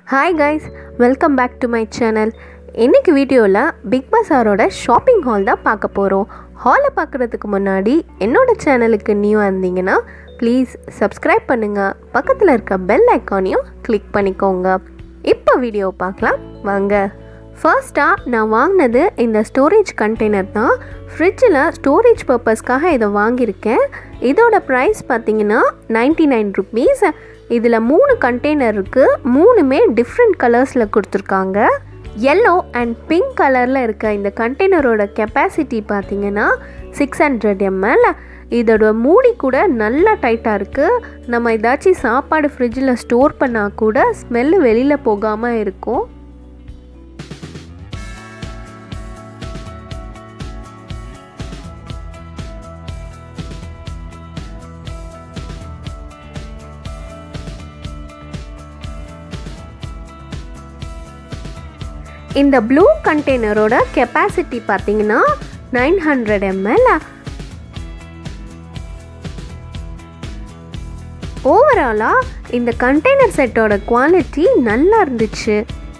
hi guys welcome back to my channel இன்னைக்கு வீடியோவில் big பஸாரோட shopping hall தான் பார்க்க போகிறோம் ஹாலை பார்க்குறதுக்கு முன்னாடி என்னோட சேனலுக்கு நியூவாக இருந்தீங்கன்னா ப்ளீஸ் சப்ஸ்கிரைப் பண்ணுங்கள் பக்கத்தில் இருக்க பெல் ஐக்கானையும் கிளிக் பண்ணிக்கோங்க இப்போ வீடியோ பார்க்கலாம் வாங்க ஃபர்ஸ்ட்டாக நான் வாங்கினது இந்த ஸ்டோரேஜ் கண்டெய்னர் தான் ஃப்ரிட்ஜில் ஸ்டோரேஜ் பர்பஸ்க்காக இதை வாங்கியிருக்கேன் இதோட ப்ரைஸ் பார்த்தீங்கன்னா நைன்டி நைன் ருபீஸ் இதில் மூணு கண்டெய்னர் இருக்குது மூணுமே டிஃப்ரெண்ட் கலர்ஸில் கொடுத்துருக்காங்க yellow அண்ட் பிங்க் கலரில் இருக்க இந்த கண்டெய்னரோட கெப்பாசிட்டி பார்த்தீங்கன்னா சிக்ஸ் ஹண்ட்ரட் எம்எல் இதோட மூடி கூட நல்லா டைட்டாக இருக்குது நம்ம ஏதாச்சும் சாப்பாடு ஃப்ரிட்ஜில் ஸ்டோர் பண்ணால் கூட ஸ்மெல்லு வெளியில் போகாமல் இருக்கும் இந்த ப்ளூ கண்டெய்னரோட கெப்பாசிட்டி பார்த்தீங்கன்னா நைன் ஹண்ட்ரட் எம்எல் ஓவராலாக இந்த கண்டெய்னர் செட்டோட குவாலிட்டி நல்லா இருந்துச்சு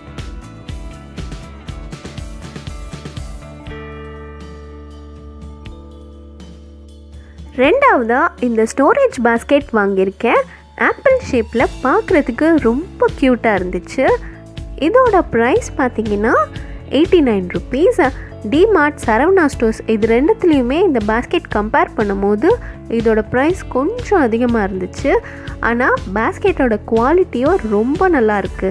ரெண்டாவதாக இந்த ஸ்டோரேஜ் பாஸ்கெட் வாங்கியிருக்கேன் ஆப்பிள் ஷேப்பில் பார்க்குறதுக்கு ரொம்ப க்யூட்டாக இருந்துச்சு இதோட ப்ரைஸ் பார்த்தீங்கன்னா eighty nine rupees DMart Saravana stores இது ரெண்டுத்துலேயுமே இந்த பாஸ்கெட் கம்பேர் பண்ணும்போது இதோட ப்ரைஸ் கொஞ்சம் அதிகமாக இருந்துச்சு ஆனால் பாஸ்கெட்டோட குவாலிட்டியும் ரொம்ப நல்லா இருக்குது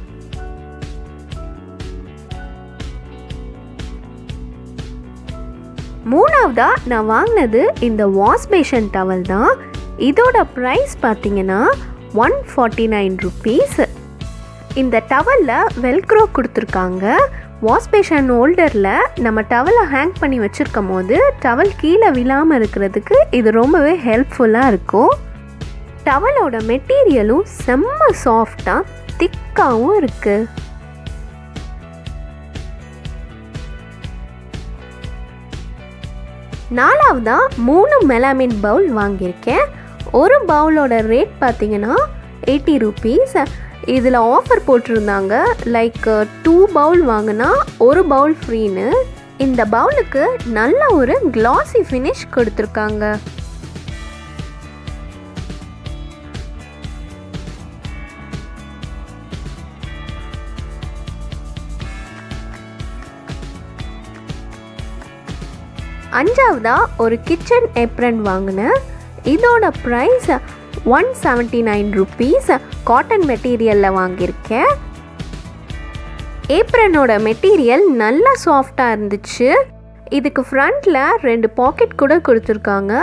மூணாவதாக நான் வாங்கினது இந்த வாஷ் பேஷன் டவல் தான் இதோட ப்ரைஸ் பார்த்தீங்கன்னா ஒன் ஃபார்ட்டி நைன் ருபீஸ் இந்த டவலில் வெல்க்ரோ கொடுத்துருக்காங்க வாஷ் பேஷன் ஹோல்டரில் நம்ம டவலை ஹேங் பண்ணி வச்சுருக்கும் போது டவல் கீழே விழாமல் இருக்கிறதுக்கு இது ரொம்பவே ஹெல்ப்ஃபுல்லாக இருக்கும் டவலோட மெட்டீரியலும் செம்ம சாஃப்டாக திக்காகவும் இருக்குது நாலாவதாக மூணு மெலாமின் பவுல் வாங்கியிருக்கேன் ஒரு பவுலோட ரேட் பார்த்தீங்கன்னா எயிட்டி ருபீஸ் இதில் ஆஃபர் போட்டிருந்தாங்க லைக் டூ பவுல் வாங்கினா ஒரு பவுல் ஃப்ரீன்னு இந்த பவுலுக்கு நல்ல ஒரு கிளாசி ஃபினிஷ் கொடுத்துருக்காங்க அஞ்சாவதா ஒரு கிச்சன் ஏப்ரன் வாங்கினேன் இதோட price one seventy nine rupees cotton மெட்டீரியலில் வாங்கியிருக்கேன் ஏப்ரனோட மெட்டீரியல் நல்லா சாஃப்டாக இருந்துச்சு இதுக்கு ஃப்ரண்ட்டில் ரெண்டு பாக்கெட் கூட கொடுத்துருக்காங்க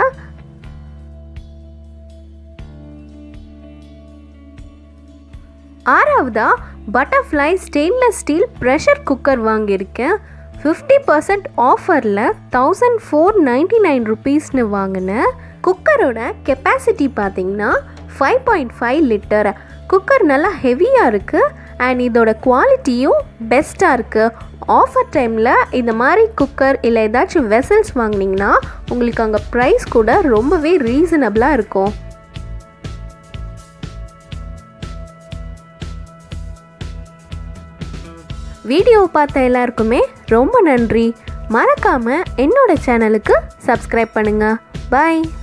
ஆறாவதா butterfly stainless steel pressure cooker வாங்கியிருக்கேன் ஃபிஃப்டி பர்சன்ட் ஆஃபரில் தௌசண்ட் ஃபோர் நைன்டி நைன் ருபீஸ்னு வாங்கினேன் குக்கரோட கெப்பாசிட்டி பார்த்தீங்கன்னா five point five litre cooker நல்லா ஹெவியாக இருக்குது அண்ட் இதோட குவாலிட்டியும் பெஸ்ட்டாக இருக்குது ஆஃபர் டைமில் இந்த மாதிரி குக்கர் இல்லை ஏதாச்சும் வெசல்ஸ் வாங்கினீங்கன்னா உங்களுக்கு அங்கே ப்ரைஸ் கூட ரொம்பவே ரீசனபிளாக இருக்கும் வீடியோ பார்த்த எல்லாருக்குமே ரொம்ப நன்றி மறக்காமல் என்னோட சேனலுக்கு சப்ஸ்கிரைப் பண்ணுங்கள் பாய்